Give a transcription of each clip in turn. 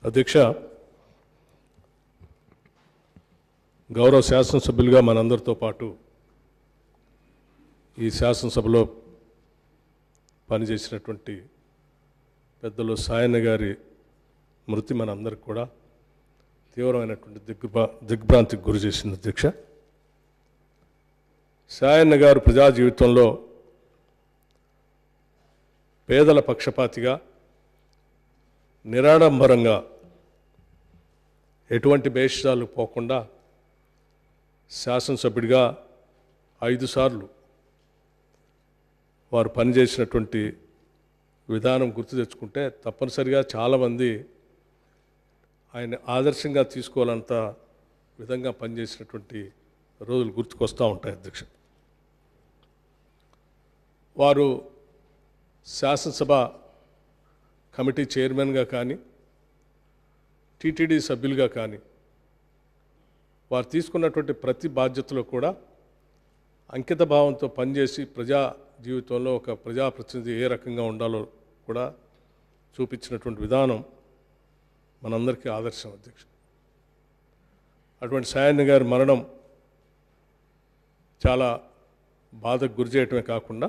అధ్యక్ష గౌరవ శాసనసభ్యులుగా మనందరితో పాటు ఈ శాసనసభలో పనిచేసినటువంటి పెద్దలు సాయన్న గారి మృతి మనందరికి కూడా తీవ్రమైనటువంటి దిగ్భ్రా దిగ్భ్రాంతికి గురి చేసింది అధ్యక్ష సాయన్న గారు ప్రజా జీవితంలో పేదల పక్షపాతిగా నిరాడంబరంగా ఎటువంటి భేషాలు పోకుండా శాసనసభ్యుడిగా ఐదు సార్లు వారు పనిచేసినటువంటి విధానం గుర్తు తెచ్చుకుంటే తప్పనిసరిగా చాలామంది ఆయన ఆదర్శంగా తీసుకోవాలంత విధంగా పనిచేసినటువంటి రోజులు గుర్తుకొస్తూ ఉంటాయి అధ్యక్ష వారు శాసనసభ కమిటీ చైర్మన్గా కానీ టీటీడీ సభ్యులుగా కానీ వారు తీసుకున్నటువంటి ప్రతి బాధ్యతలో కూడా అంకిత భావంతో పనిచేసి ప్రజా జీవితంలో ఒక ప్రజాప్రతినిధి ఏ రకంగా ఉండాలో కూడా చూపించినటువంటి విధానం మనందరికీ ఆదర్శం అధ్యక్ష అటువంటి సాయన్న గారి మరణం చాలా బాధకు గురి చేయటమే కాకుండా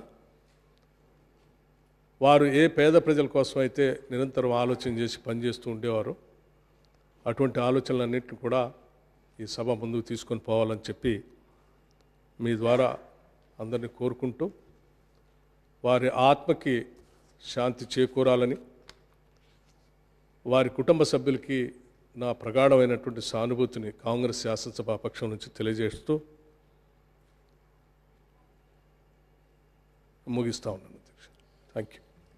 వారు ఏ పేద ప్రజల కోసం అయితే నిరంతరం ఆలోచన చేసి పనిచేస్తూ ఉండేవారు అటువంటి ఆలోచనలన్నింటిని కూడా ఈ సభ ముందుకు తీసుకొని పోవాలని చెప్పి మీ ద్వారా అందరినీ కోరుకుంటూ వారి ఆత్మకి శాంతి చేకూరాలని వారి కుటుంబ సభ్యులకి నా ప్రగాఢమైనటువంటి సానుభూతిని కాంగ్రెస్ శాసనసభ పక్షం నుంచి తెలియజేస్తూ ముగిస్తా ఉన్నాను అధ్యక్ష థ్యాంక్ యూ